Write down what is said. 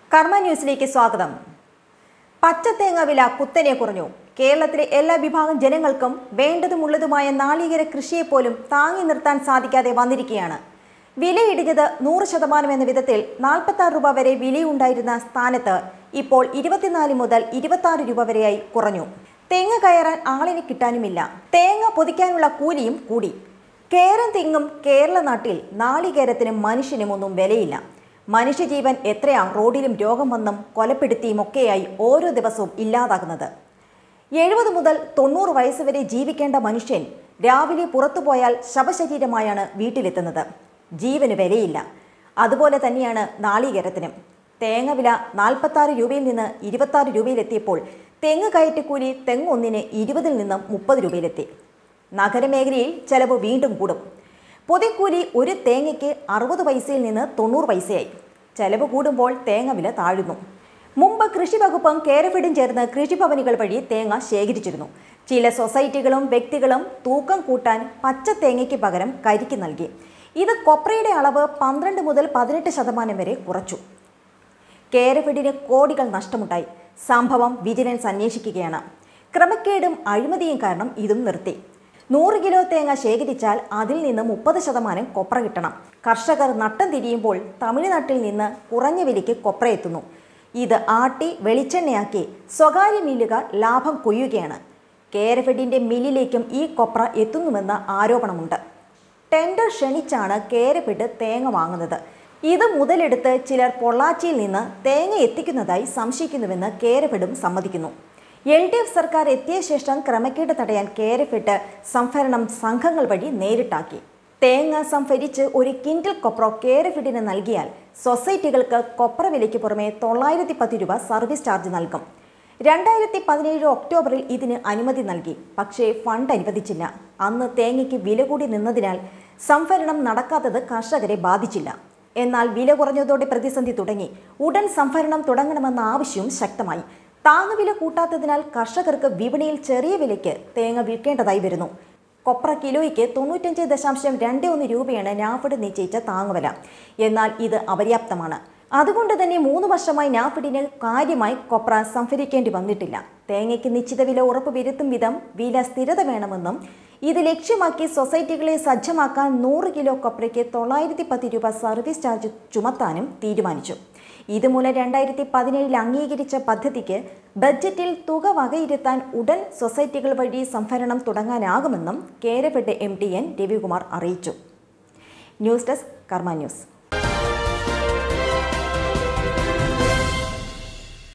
കർമ്മ ന്യൂസിലേക്ക് സ്വാഗതം പച്ചത്തേങ്ങ വില കുത്തനെ കുറഞ്ഞു കേരളത്തിലെ എല്ലാ വിഭാഗം ജനങ്ങൾക്കും വേണ്ടതുമുള്ളതുമായ നാളികേര കൃഷിയെപ്പോലും താങ്ങി നിർത്താൻ സാധിക്കാതെ വന്നിരിക്കുകയാണ് വിലയിടിഞ്ഞത് നൂറ് ശതമാനം എന്ന വിധത്തിൽ നാൽപ്പത്തി ആറ് രൂപ വരെ വിലയുണ്ടായിരുന്ന സ്ഥാനത്ത് ഇപ്പോൾ ഇരുപത്തിനാല് മുതൽ ഇരുപത്തി ആറ് രൂപ വരെയായി കുറഞ്ഞു തെങ്ങ് കയറാൻ ആളിനെ കിട്ടാനുമില്ല തേങ്ങ പൊതിക്കാനുള്ള കൂലിയും കൂടി കേരം തെങ്ങും കേരള നാട്ടിൽ നാളികേരത്തിനും മനുഷ്യനും ഒന്നും വിലയില്ല മനുഷ്യജീവൻ എത്രയാ റോഡിലും രോഗം വന്നും കൊലപ്പെടുത്തിയും ഒക്കെയായി ഓരോ ദിവസവും ഇല്ലാതാകുന്നത് എഴുപത് മുതൽ തൊണ്ണൂറ് വയസ്സ് വരെ ജീവിക്കേണ്ട മനുഷ്യൻ രാവിലെ പുറത്തു പോയാൽ ശവശരീരമായാണ് വീട്ടിലെത്തുന്നത് ജീവന് വിലയില്ല അതുപോലെ തന്നെയാണ് നാളികേരത്തിനും തേങ്ങ വില നാൽപ്പത്താറ് രൂപയിൽ നിന്ന് ഇരുപത്താറ് രൂപയിലെത്തിയപ്പോൾ തെങ്ങ് കയറ്റക്കൂലി തെങ്ങൊന്നിന് ഇരുപതിൽ നിന്നും മുപ്പത് രൂപയിലെത്തി നഗരമേഖലയിൽ ചെലവ് വീണ്ടും കൂടും പൊതിക്കൂലി ഒരു തേങ്ങയ്ക്ക് അറുപത് പൈസയിൽ നിന്ന് തൊണ്ണൂറ് പൈസയായി ചെലവ് കൂടുമ്പോൾ തേങ്ങ വില താഴുന്നു മുമ്പ് കൃഷി വകുപ്പും കേരഫിഡും ചേർന്ന് കൃഷിഭവനുകൾ വഴി തേങ്ങ ശേഖരിച്ചിരുന്നു ചില സൊസൈറ്റികളും വ്യക്തികളും തൂക്കം കൂട്ടാൻ പച്ച തേങ്ങയ്ക്ക് പകരം കരിക്ക് നൽകി ഇത് കൊപ്രയുടെ അളവ് പന്ത്രണ്ട് മുതൽ പതിനെട്ട് ശതമാനം വരെ കുറച്ചു കേരഫെഡിന് കോടികൾ നഷ്ടമുണ്ടായി സംഭവം വിജിലൻസ് അന്വേഷിക്കുകയാണ് ക്രമക്കേടും അഴിമതിയും കാരണം ഇതും നിർത്തി നൂറ് കിലോ തേങ്ങ ശേഖരിച്ചാൽ അതിൽ നിന്ന് മുപ്പത് ശതമാനം കൊപ്ര കിട്ടണം കർഷകർ നട്ടം തിരിയുമ്പോൾ തമിഴ്നാട്ടിൽ നിന്ന് കുറഞ്ഞ വിലയ്ക്ക് കൊപ്ര എത്തുന്നു ഇത് ആട്ടി വെളിച്ചെണ്ണയാക്കി സ്വകാര്യ മില്ലുകാർ ലാഭം കൊയ്യുകയാണ് കേരഫെഡിന്റെ മില്ലിലേക്കും ഈ കൊപ്ര എത്തുന്നുവെന്ന ആരോപണമുണ്ട് ടെൻഡർ ക്ഷണിച്ചാണ് കേരഫെഡ് തേങ്ങ വാങ്ങുന്നത് ഇത് മുതലെടുത്ത് ചിലർ പൊള്ളാച്ചിയിൽ നിന്ന് തേങ്ങ എത്തിക്കുന്നതായി സംശയിക്കുന്നുവെന്ന് കേരഫെഡും സമ്മതിക്കുന്നു എൽ ഡി എഫ് സർക്കാർ എത്തിയ ശേഷം ക്രമക്കേട് തടയാൻ കേരഫെഡ് സംഭരണം സംഘങ്ങൾ വഴി നേരിട്ടാക്കി തേങ്ങ സംഭരിച്ച് ഒരു കിൻഡിൽ കൊപ്ര കേരഫെഡിന് നൽകിയാൽ സൊസൈറ്റികൾക്ക് കൊപ്ര വിലയ്ക്ക് പുറമെ തൊള്ളായിരത്തി പത്ത് രൂപ സർവീസ് ചാർജ് നൽകും രണ്ടായിരത്തി പതിനേഴ് ഒക്ടോബറിൽ ഇതിന് അനുമതി നൽകി പക്ഷേ ഫണ്ട് അനുവദിച്ചില്ല അന്ന് തേങ്ങയ്ക്ക് വില കൂടി നിന്നതിനാൽ സംഭരണം നടക്കാത്തത് കർഷകരെ ബാധിച്ചില്ല എന്നാൽ വില കുറഞ്ഞതോടെ പ്രതിസന്ധി തുടങ്ങി ഉടൻ സംഭരണം തുടങ്ങണമെന്ന ആവശ്യവും ശക്തമായി താങ്ങുവില കൂട്ടാത്തതിനാൽ കർഷകർക്ക് വിപണിയിൽ ചെറിയ വിലയ്ക്ക് തേങ്ങ വിൽക്കേണ്ടതായി വരുന്നു കൊപ്ര കിലോയ്ക്ക് തൊണ്ണൂറ്റഞ്ച് ദശാംശം രണ്ട് ഒന്ന് രൂപയാണ് നാഫഡ് നിശ്ചയിച്ച താങ്ങുവില എന്നാൽ ഇത് അപര്യാപ്തമാണ് അതുകൊണ്ട് തന്നെ മൂന്ന് വർഷമായി നാഫിഡിന് കാര്യമായി കൊപ്ര സംഭരിക്കേണ്ടി വന്നിട്ടില്ല തേങ്ങയ്ക്ക് നിശ്ചിത വില ഉറപ്പുവരുത്തും വിധം വില സ്ഥിരത വേണമെന്നും ഇത് ലക്ഷ്യമാക്കി സൊസൈറ്റികളെ സജ്ജമാക്കാൻ നൂറ് കിലോ കൊപ്രയ്ക്ക് തൊള്ളായിരത്തി പത്ത് രൂപ സർവീസ് ചാർജ് ചുമത്താനും തീരുമാനിച്ചു ഇതുമൂലം രണ്ടായിരത്തി പതിനേഴിൽ അംഗീകരിച്ച പദ്ധതിക്ക് ബഡ്ജറ്റിൽ തുക വകയിരുത്താൻ ഉടൻ സൊസൈറ്റികൾ വഴി സംഭരണം തുടങ്ങാനാകുമെന്നും Kerafed M T N Ravikumar അറിയിച്ചു ന്യൂസ് ഡെസ്ക് കർമ്മ ന്യൂസ്